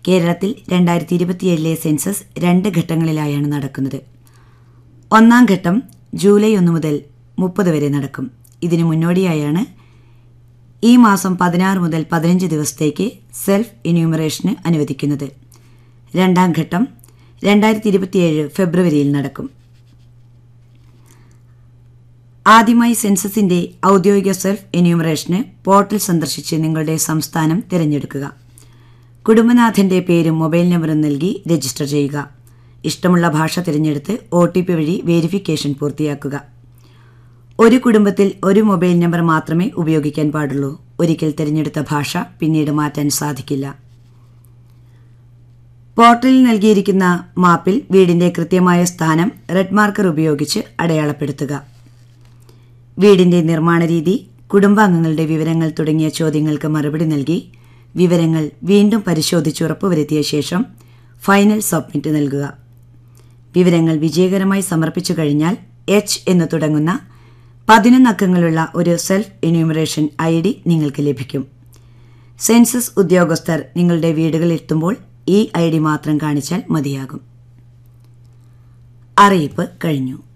കേരളത്തിൽ രണ്ടായിരത്തി ഇരുപത്തിയേഴിലെ സെൻസസ് രണ്ട് ഘട്ടങ്ങളിലായാണ് നടക്കുന്നത് ഒന്നാം ഘട്ടം ജൂലൈ ഒന്ന് മുതൽ മുപ്പത് വരെ നടക്കും ഇതിനു മുന്നോടിയായാണ് ഈ മാസം പതിനാറ് മുതൽ പതിനഞ്ച് ദിവസത്തേക്ക് സെൽഫ് എന്യൂമറേഷന് അനുവദിക്കുന്നത് രണ്ടാം ഘട്ടം രണ്ടായിരത്തി ഇരുപത്തിയേഴ് ഫെബ്രുവരിയിൽ നടക്കും ആദ്യമായി സെൻസസിന്റെ ഔദ്യോഗിക സെൽഫ് എന്യൂമറേഷന് പോർട്ടൽ സന്ദർശിച്ച് നിങ്ങളുടെ സംസ്ഥാനം തിരഞ്ഞെടുക്കുക കുടുംബനാഥന്റെ പേരും മൊബൈൽ നമ്പറും നൽകി രജിസ്റ്റർ ചെയ്യുക ഇഷ്ടമുള്ള ഭാഷ തിരഞ്ഞെടുത്ത് ഒ ടി പി വഴി വേരിഫിക്കേഷൻ പൂർത്തിയാക്കുക ഒരു കുടുംബത്തിൽ ഒരു മൊബൈൽ നമ്പർ മാത്രമേ ഉപയോഗിക്കാൻ പാടുള്ളൂ ഒരിക്കൽ തിരഞ്ഞെടുത്ത ഭാഷ പിന്നീട് മാറ്റാൻ സാധിക്കില്ല പോർട്ടലിൽ നൽകിയിരിക്കുന്ന മാപ്പിൽ വീടിന്റെ കൃത്യമായ സ്ഥാനം റെഡ് മാർക്കർ ഉപയോഗിച്ച് അടയാളപ്പെടുത്തുക വീടിന്റെ നിർമ്മാണ രീതി കുടുംബാംഗങ്ങളുടെ വിവരങ്ങൾ തുടങ്ങിയ ചോദ്യങ്ങൾക്ക് മറുപടി നൽകി വിവരങ്ങൾ വീണ്ടും പരിശോധിച്ച് ഉറപ്പുവരുത്തിയ ശേഷം ഫൈനൽ സബ്മിറ്റ് നൽകുക വിവരങ്ങൾ വിജയകരമായി സമർപ്പിച്ചു കഴിഞ്ഞാൽ എച്ച് എന്ന് തുടങ്ങുന്ന പതിനൊന്ന് അക്കങ്ങളുള്ള ഒരു സെൽഫ് എന്യൂമറേഷൻ ഐ ഡി നിങ്ങൾക്ക് ലഭിക്കും സെൻസസ് ഉദ്യോഗസ്ഥർ നിങ്ങളുടെ വീടുകളിലെത്തുമ്പോൾ ഈ ഐ ഡി മാത്രം കാണിച്ചാൽ മതിയാകും അറിയിപ്പ് കഴിഞ്ഞു